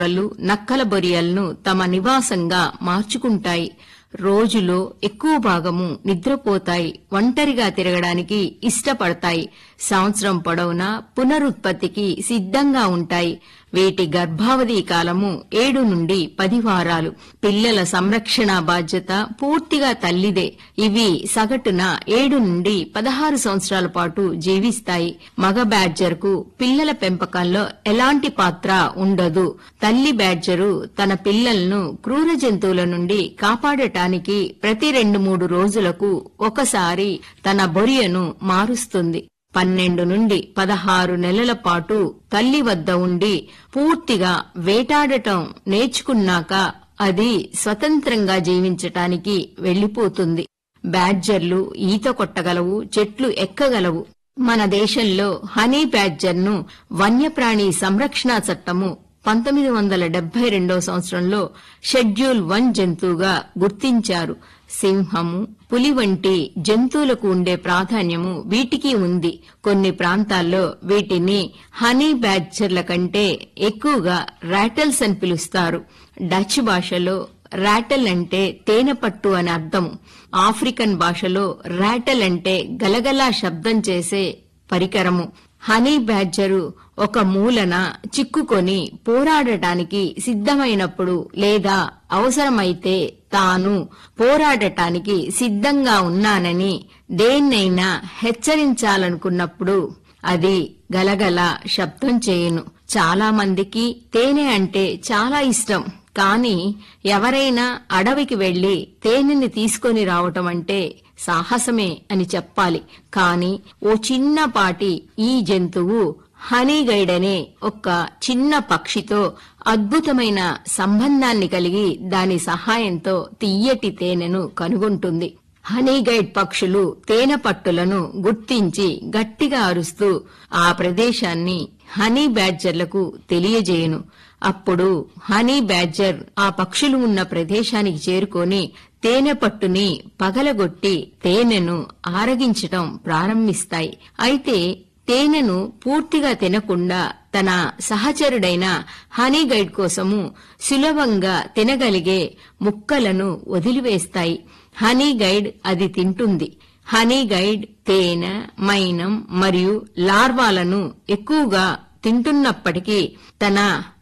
లు నక్కల బొరియలను తమ నివాసంగా మార్చుకుంటాయి రోజులో ఎక్కువ భాగము నిద్రపోతాయి ఒంటరిగా తిరగడానికి ఇష్టపడతాయి సంవత్సరం పొడవునా పునరుత్పత్తికి సిద్ధంగా ఉంటాయి వీటి గర్భావధి కాలము ఏడు నుండి పది వారాలు పిల్లల సంరక్షణ బాధ్యత పూర్తిగా తల్లిదే ఇవి సగటున ఏడు నుండి పదహారు సంవత్సరాల పాటు జీవిస్తాయి మగ బ్యాడ్జర్కు పిల్లల పెంపకంలో ఎలాంటి పాత్ర ఉండదు తల్లి బ్యాడ్జరు తన పిల్లలను క్రూర జంతువుల నుండి కాపాడటానికి ప్రతి రెండు మూడు రోజులకు ఒకసారి తన బొరియను మారుస్తుంది పన్నెండు నుండి పదహారు నెలల పాటు తల్లి వద్ద ఉండి పూర్తిగా వేటాడటం నేర్చుకున్నాక అది స్వతంత్రంగా జీవించటానికి వెళ్లిపోతుంది బ్యాడ్జర్లు ఈత కొట్టగలవు చెట్లు ఎక్కగలవు మన దేశంలో హనీ బ్యాడ్జర్ను వన్యప్రాణి సంరక్షణ చట్టము పంతొమ్మిది వందల డెబ్బై రెండో సంవత్సరంలో షెడ్యూల్ వన్ జంతువుగా గుర్తించారు సింహము పులి వంటి జంతువులకు ఉండే ప్రాధాన్యము వీటికి ఉంది కొన్ని ప్రాంతాల్లో వీటిని హనీ బ్యాడ్జర్ల కంటే ఎక్కువగా రాటల్స్ అని పిలుస్తారు డచ్ భాషలో రాటల్ అంటే తేనెపట్టు అని అర్థము ఆఫ్రికన్ భాషలో రాటల్ అంటే గలగలా శబ్దం చేసే పరికరము హనీ బ్యాడ్జరు ఒక మూలన చిక్కుకొని పోరాడటానికి సిద్ధమైనప్పుడు లేదా అవసరమైతే తాను పోరాడటానికి సిద్ధంగా ఉన్నానని దేన్నైనా హెచ్చరించాలనుకున్నప్పుడు అది గలగల శబ్దం చేయును చాలా మందికి తేనె అంటే చాలా ఇష్టం కాని ఎవరైనా అడవికి వెళ్లి తేనెని తీసుకొని రావటం అంటే సాహసమే అని చెప్పాలి కాని ఓ చిన్నపాటి ఈ జంతువు హనీగైడ్ అనే ఒక చిన్న పక్షితో అద్భుతమైన సంబంధాన్ని కలిగి దాని సహాయంతో తియ్యటి తేనెను కనుగొంటుంది హనీగైడ్ పక్షులు తేనె పట్టులను గుర్తించి గట్టిగా అరుస్తూ ఆ ప్రదేశాన్ని హనీ బ్యాడ్జర్లకు తెలియజేయును అప్పుడు హనీ బ్యాడ్జర్ ఆ పక్షులు ఉన్న ప్రదేశానికి చేరుకొని తేనె పట్టుని పగలగొట్టి తేనెను ఆరగించటం ప్రారంభిస్తాయి అయితే తేనెను పూర్తిగా తినకుండా తన సహచరుడైన హనీ గైడ్ కోసము సులభంగా తినగలిగే ముక్కలను వదిలివేస్తాయి హనీ గైడ్ అది తింటుంది హనీ గైడ్ తేనె మైనం మరియు లార్వాలను ఎక్కువగా తింటున్నప్పటికీ తన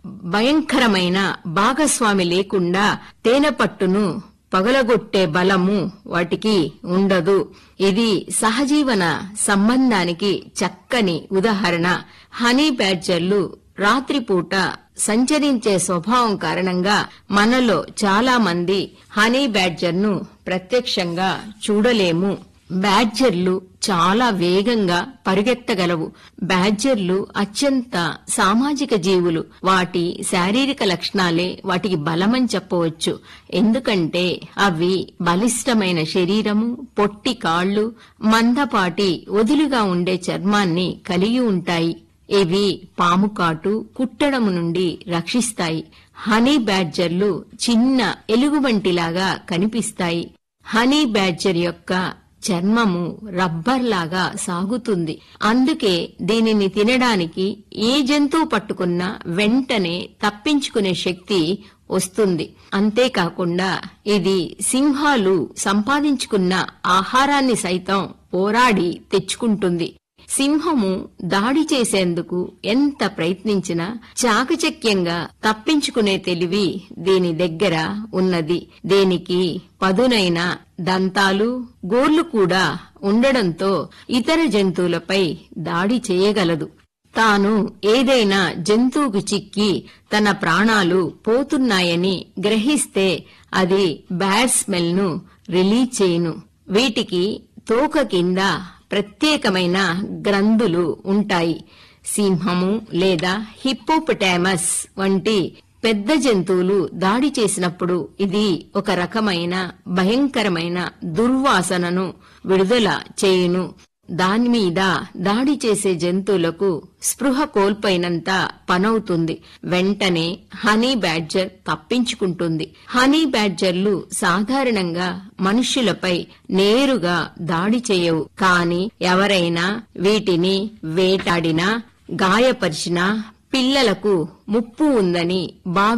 భయంకరమైన భాగస్వామి లేకుండా తేనె పట్టును పగలగొట్టే బలము వాటికి ఉండదు ఇది సహజీవన సంబంధానికి చక్కని ఉదాహరణ హనీ బ్యాడ్జర్లు రాత్రిపూట సంచరించే స్వభావం కారణంగా మనలో చాలా మంది హనీ బ్యాడ్జర్ను ప్రత్యక్షంగా చూడలేము బ్యాడ్జర్లు చాలా వేగంగా పరిగెత్తగలవు బ్యాడ్జర్లు అత్యంత సామాజిక జీవులు వాటి శారీరక లక్షణాలే వాటికి బలమని చెప్పవచ్చు ఎందుకంటే అవి బలిష్టమైన శరీరము పొట్టి కాళ్లు మందపాటి వదులుగా ఉండే చర్మాన్ని కలిగి ఉంటాయి ఇవి పాము కాటు కుట్టడం నుండి రక్షిస్తాయి హనీ బ్యాడ్జర్లు చిన్న ఎలుగుబంటిలాగా కనిపిస్తాయి హనీ బ్యాడ్జర్ యొక్క చర్మము రబ్బర్ లాగా సాగుతుంది అందుకే దీనిని తినడానికి ఏ జంతువు పట్టుకున్నా వెంటనే తప్పించుకునే శక్తి వస్తుంది అంతేకాకుండా ఇది సింహాలు సంపాదించుకున్న ఆహారాన్ని సైతం పోరాడి తెచ్చుకుంటుంది సింహము దాడి చేసేందుకు ఎంత ప్రయత్నించినా చాకచక్యంగా తప్పించుకునే తెలివి దీని దగ్గర ఉన్నది దీనికి పదునైన దంతాలు గోర్లు కూడా ఉండడంతో ఇతర జంతువులపై దాడి చేయగలదు తాను ఏదైనా జంతువుకు చిక్కి తన ప్రాణాలు పోతున్నాయని గ్రహిస్తే అది బ్యాడ్ స్మెల్ ను రిలీజ్ చేయును వీటికి తోక కింద ప్రత్యేకమైన గ్రంథులు ఉంటాయి సింహము లేదా హిప్పోపటామస్ వంటి పెద్ద జంతువులు దాడి చేసినప్పుడు ఇది ఒక రకమైన భయంకరమైన దుర్వాసనను విడుదల చేయును దానిమీద దాడి చేసే జంతువులకు స్పృహ కోల్పోయినంత పనవుతుంది వెంటనే హనీ బ్యాడ్జర్ తప్పించుకుంటుంది హనీ బ్యాడ్జర్లు సాధారణంగా మనుష్యులపై నేరుగా దాడి చేయవు కాని ఎవరైనా వీటిని వేటాడినా గాయపరిచినా పిల్లలకు ముప్పు ఉందని భావి